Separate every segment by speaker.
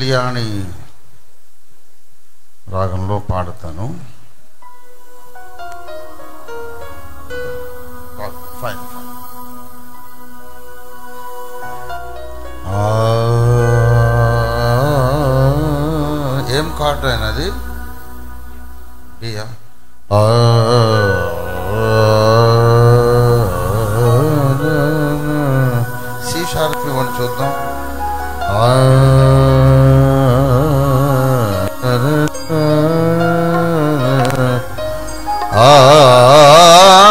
Speaker 1: కళ్యాణి రాగంలో పాడతాను fine fine ఆ, ఏం కార్డు అయినది బియ్యా ఆ, సి షార్ప్ ఇవ్వండి చూద్దాం ఆ, ఆ,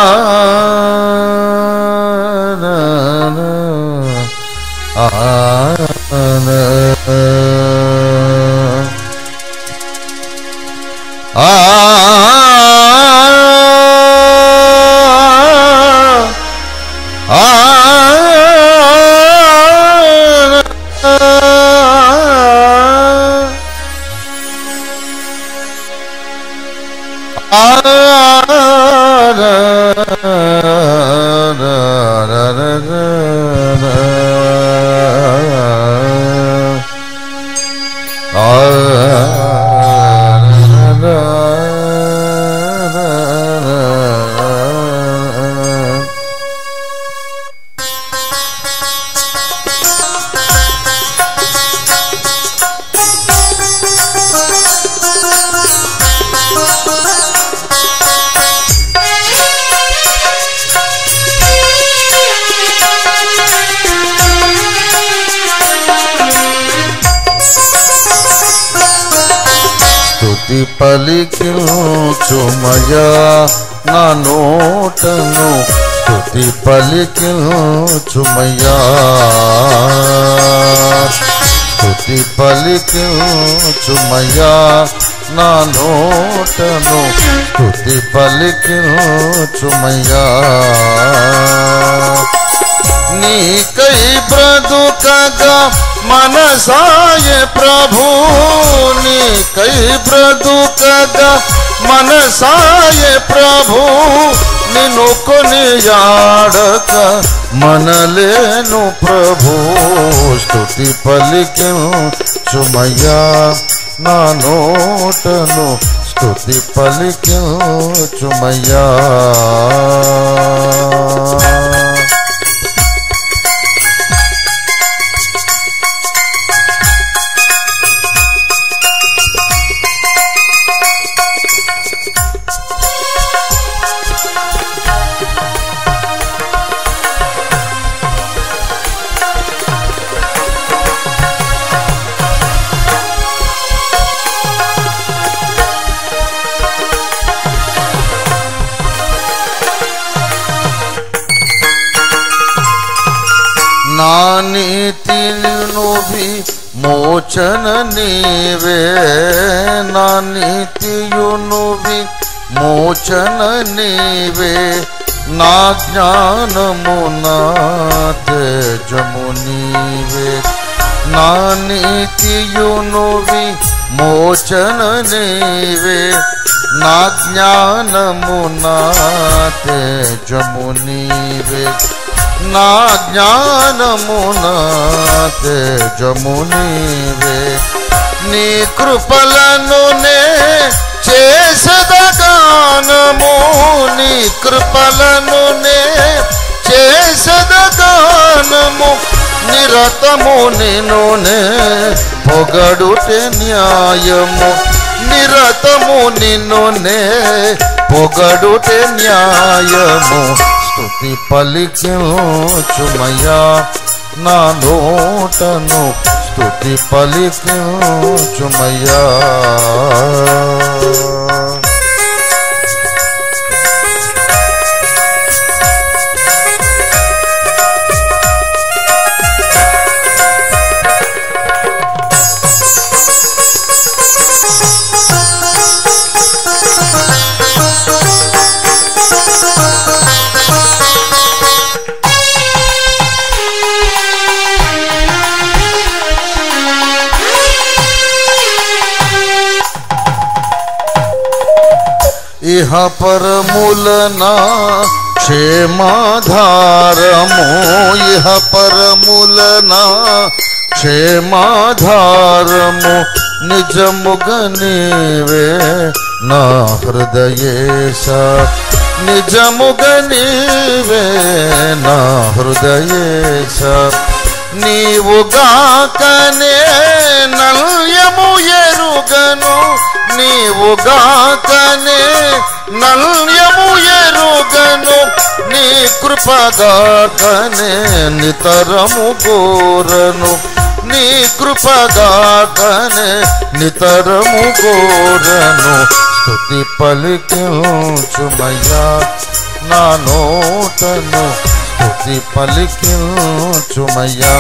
Speaker 1: స్తుతి పలికించుమయా నా నోటను స్తుతి పలికించుమయా స్తుతి పలికించుమయా నా నోటను స్తుతి పలికించుమయా నీకై బ్రతుకగా మనసాయ ప్రభు నీకై బ్రతుకగా మనసాయ ప్రభు నిన్ను కొనియాడక మనలేను ప్రభు స్తుతి పలికెను చుమయ్యా నా నోటను స్తుతి పలికెను చుమయ్యా నా నీతిను మోచన నీవే నా నీతియును మోచన నీవే నా జ్ఞానము నా తేజము నీవే నా నీతియును మోచన నీవే నా జ్ఞానము నా తేజము నీవే నా జ్ఞానము నా తేజము నీవే నీ కృపలను నే చేసదగానము నీ కృపలను నే చేసదగానము నిరతము నిన్ను నే పొగడుటే న్యాయము నిరతము నిన్ను నే పొగడుటే న్యాయము స్తుతి పలికించుమయ్యా నా నోటను స్తుతి పలికించుమయ్యా ఇహ పరములనా క్షేమాధారము ఇహ పరములనా క్షేమాధారము నిజముగా నీవే నా హృదయేశ నిజముగా నీవే నా హృదయేశ నీవుగాకనే నల్యము ఎరుగను నీవుగాకనే నల్యము ఎరుగను నీ కృపగాకనే నితరము కోరను నీ కృపగాకనే నితరము కోరను స్తుతి పలికించుమయ్యా నా నోటను స్తుతి పలికించుమయ్యా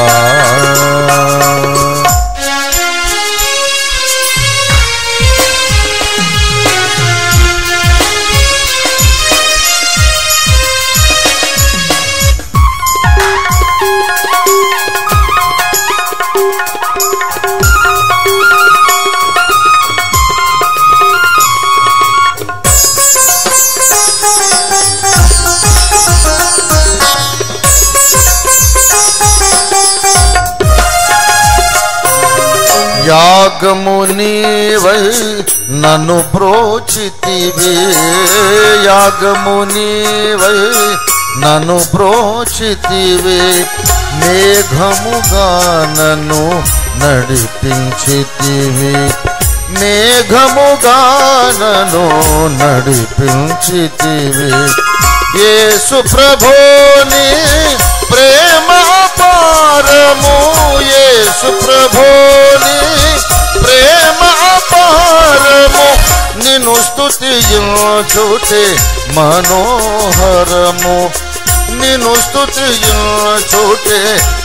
Speaker 1: యాగము నీవై నన్ను ప్రోచితివే యాగము నీవై నన్ను ప్రోచితివే మేఘముగా నన్ను నడిపించితివి మేఘముగా నన్ను నడిపించితివి యేసు ప్రభుని ప్రేమ పారము యేసు ప్రభుని ప్రేమ పారము నిన్ను స్తుతించుటే మనోహరము నిన్ను స్తుతించుటే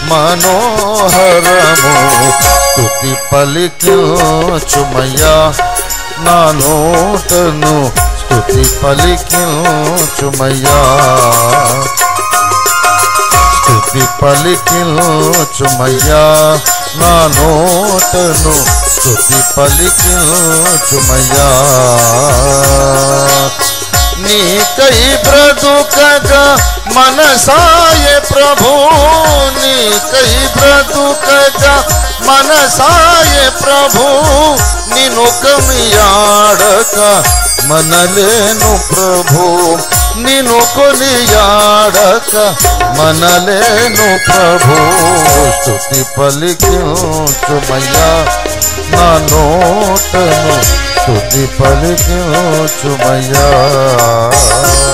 Speaker 1: మనోహరము స్తుతి పలికించుమయ్యా నా నోటను స్తుతి పలికించుమయ్యా స్తుతి పలికించుమయ్యా నా నోటను స్తుతి పలికించుమయ్యా నీకై బ్రతుకగా మనసాయ ప్రభు నీకై బ్రతుకగా మనసాయ ప్రభు నిన్ను కమియాడక మనలేను ప్రభు నిన్ను కొనియాడక మనలేను ప్రభు స్తుతి పలికించుమయ్యా నా నోటను స్తుతి పలికించుమయ్యా